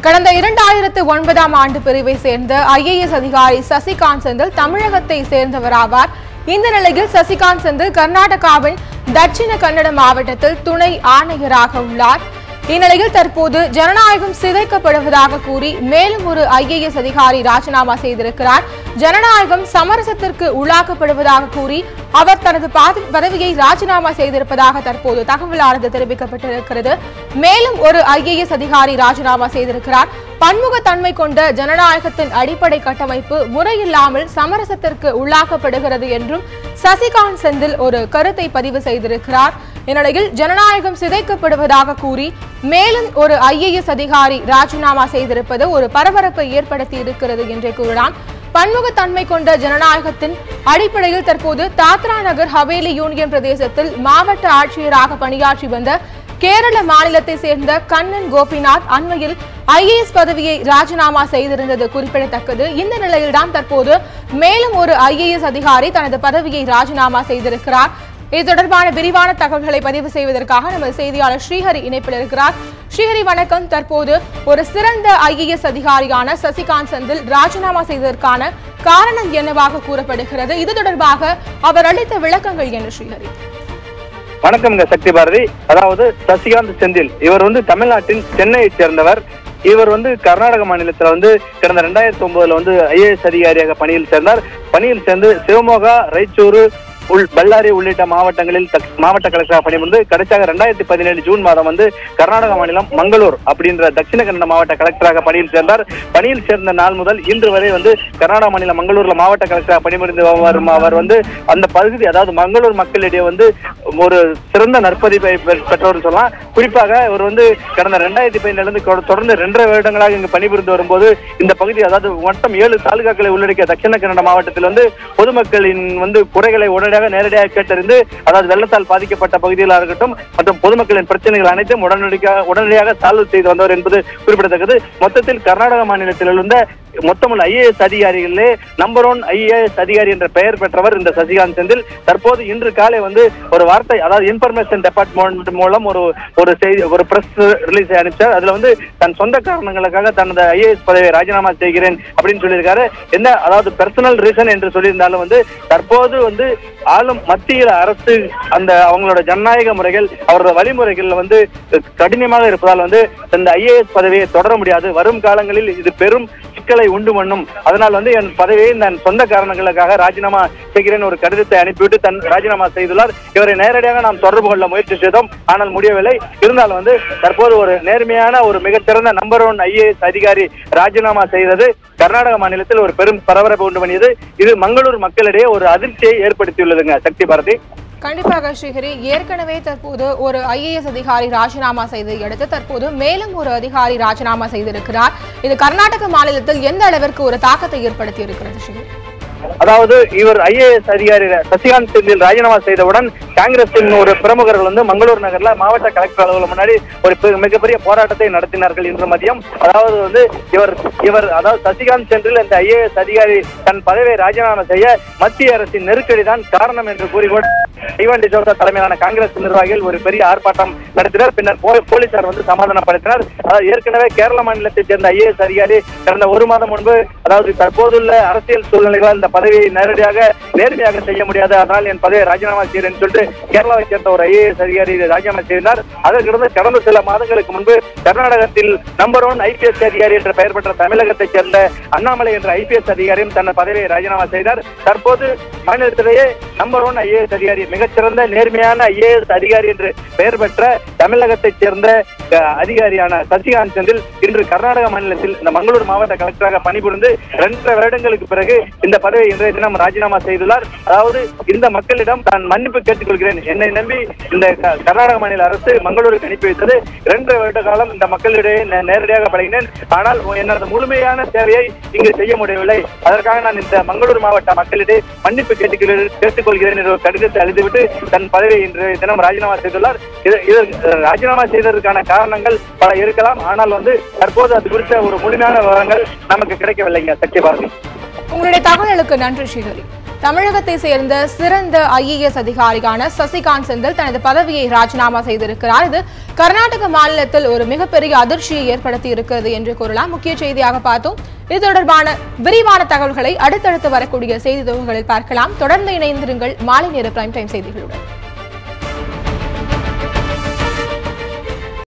கடந்த இரண்டாயிரத்து ஒன்பதாம் ஆண்டு பிரிவை சேர்ந்த ஐஏஎஸ் அதிகாரி சசிகாந்த் செந்தில் தமிழகத்தை சேர்ந்தவராவார் இந்த நிலையில் சசிகாந்த் செந்தில் கர்நாடகாவின் தட்சிண கன்னட மாவட்டத்தில் துணை ஆணையராக உள்ளார் இந்நிலையில் தற்போது ஜனநாயகம் சிதைக்கப்படுவதாக கூறி மேலும் ஒரு ஐஏஎஸ் அதிகாரி ராஜினாமா செய்திருக்கிறார் ஜனநாயகம் சமரசத்திற்கு உள்ளாக்கப்படுவதாக கூறி அவர் தனது பாதி- பதவியை ராஜினாமா செய்திருப்பதாக தற்போது தகவலானது தெரிவிக்கப்பட்டிருக்கிறது மேலும் ஒரு ஐஏஎஸ் அதிகாரி ராஜினாமா செய்திருக்கிறார் பன்முகத்தன்மை கொண்ட ஜனநாயகத்தின் அடிப்படை கட்டமைப்பு முறையில்லாமல் சமரசத்திற்கு உள்ளாக்கப்படுகிறது என்றும் சசிகாந்த் செந்தில் ஒரு கருத்தை பதிவு செய்திருக்கிறார் இந்நிலையில் ஜனநாயகம் சிதைக்கப்படுவதாக கூறி மேலும் ஒரு ஐஏஎஸ் அதிகாரி ராஜினாமா செய்திருப்பது ஒரு பரபரப்பை ஏற்படுத்தி இருக்கிறது என்றே கூறலாம் பன்முகத்தன்மை கொண்ட ஜனநாயகத்தின் அடிப்படையில் தற்போது தாத்ரா நகர் ஹவேலி யூனியன் பிரதேசத்தில் மாவட்ட ஆட்சியராக பணியாற்றி வந்த கேரள மாநிலத்தை சேர்ந்த கண்ணன் கோபிநாத் அண்மையில் ஐஏஎஸ் பதவியை ராஜினாமா செய்திருந்தது குறிப்பிடத்தக்கது இந்த நிலையில்தான் தற்போது மேலும் ஒரு ஐஏஎஸ் அதிகாரி தனது பதவியை ராஜினாமா செய்திருக்கிறார் இது தொடர்பான விரிவான தகவல்களை பதிவு செய்வதற்காக நமது செய்தியாளர் ஸ்ரீஹரி இணைப்பில் இருக்கிறார் ஸ்ரீஹரி வணக்கம் தற்போது ஒரு சிறந்த ஐஏஎஸ் அதிகாரியான சசிகாந்த் செந்தில் ராஜினாமா செய்ததற்கான காரணம் என்னவாக கூறப்படுகிறது இது தொடர்பாக அவர் அளித்த விளக்கங்கள் என்ன ஸ்ரீஹரி வணக்கம்ங்க சக்தி பாரதி அதாவது சசிகாந்த் செந்தில் இவர் வந்து தமிழ்நாட்டின் சென்னையைச் சேர்ந்தவர் இவர் வந்து கர்நாடக மாநிலத்துல வந்து கடந்த ரெண்டாயிரத்தி ஒன்பதுல வந்து ஐஏஎஸ் அதிகாரியாக பணியில் சேர்ந்தார் பணியில் சேர்ந்து சிவமோகா ராய்ச்சூர் உள் பல்லாரி உள்ளிட்ட மாவட்டங்களில் தக்- மாவட்ட கலெக்டராக பணிபுரிந்து கடைசியாக ரெண்டாயிரத்தி பதினேழு ஜூன் மாதம் வந்து கர்நாடக மாநிலம் மங்களூர் அப்படின்ற தட்சிண கன்னட மாவட்ட கலெக்டராக பணியில் சேர்ந்தார் பணியில் சேர்ந்த நாள் முதல் இன்று வரை வந்து கர்நாடக மாநிலம் மங்களூர்ல மாவட்ட கலெக்டராக பணிபுரிந்து வரும் அவர் வந்து அந்த பகுதி அதாவது மங்களூர் மக்களிடையே வந்து ஒரு சிறந்த நற்பதிப்பை பெ- பெற்றவர்னு சொல்லலாம் குறிப்பாக இவர் வந்து கடந்த ரெண்டாயிரத்தி பதினேழுல இருந்து கொ- தொடர்ந்து ரெண்டரை வருடங்களாக இங்கு பணிபுரிந்து வரும்போது இந்த பகுதி அதாவது மொத்தம் ஏழு தாலுகாக்களை உள்ளடக்கிய தட்சிண கன்னட மாவட்டத்தில் வந்து பொதுமக்களின் வந்து குறைகளை உடனடியாக நேரடியாக கேட்டறிந்து அதாவது வெள்ளத்தால் பாதிக்கப்பட்ட பகுதிகளாக இருக்கட்டும் மற்றும் பொதுமக்களின் பிரச்சனைகள் அனைத்தும் உடனடியாக உடனடியாக சால்வ் செய்து வந்தவர் என்பது குறிப்பிடத்தக்கது மொத்தத்தில் கர்நாடக மாநிலத்தில் இருந்த மொத்தமுள்ள ஐஏஎஸ் அதிகாரிகளிலே நம்பர் ஒன் ஐஏஎஸ் அதிகாரி என்ற பெயர் பெற்றவர் இந்த சசிகாந்த் செந்தில் தற்போது இன்று காலை வந்து ஒரு வார்த்தை அதாவது இன்ஃபர்மேஷன் டிபார்ட்மெண்ட் மூலம் ஒரு ஒரு செய்தி ஒரு பிரஸ் ரிலீஸ் அனுப்பிச்சார் அதுல வந்து தன் சொந்த காரணங்களுக்காக தனது ஐஏஎஸ் பதவியை ராஜினாமா செய்கிறேன் அப்படின்னு சொல்லியிருக்காரு என்ன அதாவது பர்சனல் ரீசன் என்று சொல்லியிருந்தாலும் வந்து தற்போது வந்து ஆளும் மத்தியில் அரசு அந்த அவங்களோட ஜனநாயக முறைகள் அவரோட வழிமுறைகள் வந்து கடினமாக இருப்பதால் வந்து இந்த ஐஏஎஸ் பதவியை தொடர முடியாது வரும் காலங்களில் இது பெரும் சிக்கலை உண்டு பண்ணும் அதனால் வந்து என் பதவியை நான் சொந்த காரணங்களுக்காக ராஜினாமா செய்கிறேன் ஒரு கடிதத்தை அனுப்பிவிட்டு தன் ராஜினாமா செய்துள்ளார் இவரை நேரடியாக நாம் தொடர்பு கொள்ள முயற்சி செய்தோம் ஆனால் முடியவில்லை இருந்தாலும் வந்து தற்போது ஒரு நேர்மையான ஒரு மிகச்சிறந்த நம்பர் ஒன் ஐஏஎஸ் அதிகாரி ராஜினாமா செய்தது கர்நாடக மாநிலத்தில் ஒரு பெரும் பரபரப்பு உண்டு பண்ணியது இது மங்களூர் மக்களிடையே ஒரு அதிர்ச்சியை ஏற்படுத்தியுள்ளதுங்க சக்தி பாரதி கண்டிப்பாக ஸ்ரீஹரி ஏற்கனவே தற்போது ஒரு ஐஏஎஸ் அதிகாரி ராஜினாமா செய்ததை அடுத்து தற்போது மேலும் ஒரு அதிகாரி ராஜினாமா செய்திருக்கிறார் இது கர்நாடக மாநிலத்தில் எந்த அளவிற்கு ஒரு தாக்கத்தை ஏற்படுத்தி இருக்கிறது ஸ்ரீஹரி அதாவது இவர் ஐஏஎஸ் அதிகாரி சசிகாந்த் செந்தில் ராஜினாமா செய்தவுடன் காங்கிரசின் ஒரு பிரமுகர்கள் வந்து மங்களூர் நகர்ல மாவட்ட கலெக்டர் அலுவலகம் முன்னாடி ஒரு பெ- மிகப்பெரிய போராட்டத்தை நடத்தினார்கள் இன்று மதியம் அதாவது வந்து இவர் இவர் அதாவது சசிகாந்த் செந்தில் இந்த ஐஏஎஸ் அதிகாரி தன் பதவியை ராஜினாமா செய்ய மத்திய அரசின் நெருக்கடி தான் காரணம் என்று கூறி கூட ஐவாண்டி சோதா தலைமையிலான காங்கிரஸ் நிர்வாகிகள் ஒரு பெரிய ஆர்ப்பாட்டம் நடத்தினர் பின்னர் போ- போலீசார் வந்து சமாதானப்படுத்தினர் அதாவது ஏற்கனவே கேரள மாநிலத்தைச் சேர்ந்த ஐஏஎஸ் அதிகாரி கடந்த ஒரு மாதம் முன்பு அதாவது தற்போதுள்ள அரசியல் சூழ்நிலைகளால் இந்த பதவியை நேரடியாக நேர்மையாக செய்ய முடியாது அதனால் என் பதவியை ராஜினாமா செய்கிறேன் சொல்லிட்டு கேரளாவை சேர்ந்த ஒரு ஐஏஎஸ் அதிகாரி இதை ராஜினாமா செய்தார் அதற்கிருந்து கடந்த சில மாதங்களுக்கு முன்பு கர்நாடகத்தில் நம்பர் ஒன் ஐபிஎஸ் அதிகாரி என்ற பெயர் பெற்ற தமிழகத்தைச் சேர்ந்த அண்ணாமலை என்ற ஐபிஎஸ் அதிகாரியும் தன் பதவியை ராஜினாமா செய்தார் தற்போது மாநிலத்திலேயே நம்பர் ஒன் ஐஏஎஸ் அதிகாரி மிகச்சிறந்த நேர்மையான ஐஏஎஸ் அதிகாரி என்று பெயர் பெற்ற தமிழகத்தைச் சேர்ந்த அஹ், அதிகாரியான சசிகாந்த் செந்தில் இன்று கர்நாடக மாநிலத்தில் இந்த மங்களூர் மாவட்ட கலெக்டராக பணிபுரிந்து இரண்டரை வருடங்களுக்கு பிறகு இந்த பதவியை இன்றைய தினம் ராஜினாமா செய்துள்ளார் அதாவது இந்த மக்களிடம் தான் மன்னிப்பு கேட்டுக்கொள்கிறேன் என்னை நம்பி இந்த க- கர்நாடக மாநில அரசு மங்களூருக்கு அனுப்பி வைத்தது இரண்டரை வருட காலம் இந்த மக்களிடையே நே- நேரடியாக பழகினேன் ஆனால் எனது முழுமையான சேவையை இங்கு செய்ய முடியவில்லை அதற்காக நான் இந்த மங்களூர் மாவட்ட மக்களிடையே மன்னிப்பு கேட்டுக்கிறேன் கேட்டுக்கொள்கிறேன் என்ற ஒரு கடிதத்தை அளித்துவிட்டு தன் பதவியை இன்று தினம் ராஜினாமா செய்துள்ளார் இது இது ராஜினாமா செய்ததற்கான காரணங்கள் பல இருக்கலாம் ஆனால் வந்து தற்போது அது குறித்த ஒரு முழுமையான விவரங்கள் நமக்கு கிடைக்கவில்லைங்க சக்தி பாரதி உங்களுடைய தகவலுக்கு நன்றி ஸ்ரீஹரி தமிழகத்தை சேர்ந்த சிறந்த ஐஏஎஸ் அதிகாரியான சசிகாந்த் செந்தில் தனது பதவியை ராஜினாமா செய்திருக்கிறார் இது கர்நாடக மாநிலத்தில் ஒரு மிகப்பெரிய அதிர்ச்சியை ஏற்படுத்தி இருக்கிறது என்று கூறலாம் முக்கிய செய்தியாக பார்த்தோம் இது தொடர்பான விரிவான தகவல்களை அடுத்தடுத்து வரக்கூடிய செய்தி தொகுப்புகளில் பார்க்கலாம் தொடர்ந்து இணைந்திருங்கள் மாலை நேர பிரைம் டைம் செய்திகளுடன்